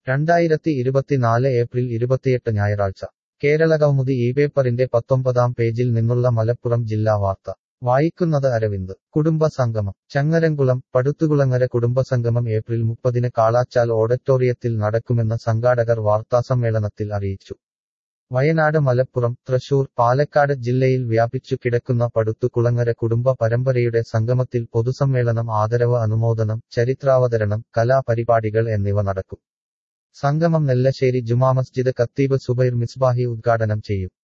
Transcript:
രണ്ടായിരത്തി ഇരുപത്തിനാല് ഏപ്രിൽ ഇരുപത്തിയെട്ട് ഞായറാഴ്ച കേരള കൗമുദി ഈ പേപ്പറിന്റെ പത്തൊമ്പതാം പേജിൽ നിന്നുള്ള മലപ്പുറം ജില്ലാ വാർത്ത വായിക്കുന്നത് അരവിന്ദ് കുടുംബസംഗമം ചങ്ങരംകുളം പടുത്തുകുളങ്ങര കുടുംബസംഗമം ഏപ്രിൽ മുപ്പതിന് കാളാച്ചാൽ ഓഡിറ്റോറിയത്തിൽ നടക്കുമെന്ന് സംഘാടകർ വാർത്താസമ്മേളനത്തിൽ അറിയിച്ചു വയനാട് മലപ്പുറം തൃശൂർ പാലക്കാട് ജില്ലയിൽ വ്യാപിച്ചു കിടക്കുന്ന പടുത്തുകുളങ്ങര കുടുംബ പരമ്പരയുടെ സംഗമത്തിൽ പൊതുസമ്മേളനം ആദരവ് അനുമോദനം ചരിത്രാവതരണം കലാപരിപാടികൾ എന്നിവ നടക്കും സംഗമം നെല്ലശ്ശേരി ജുമാ മസ്ജിദ് കത്തീബ് സുബൈർ മിസ്ബാഹി ഉദ്ഘാടനം ചെയ്യും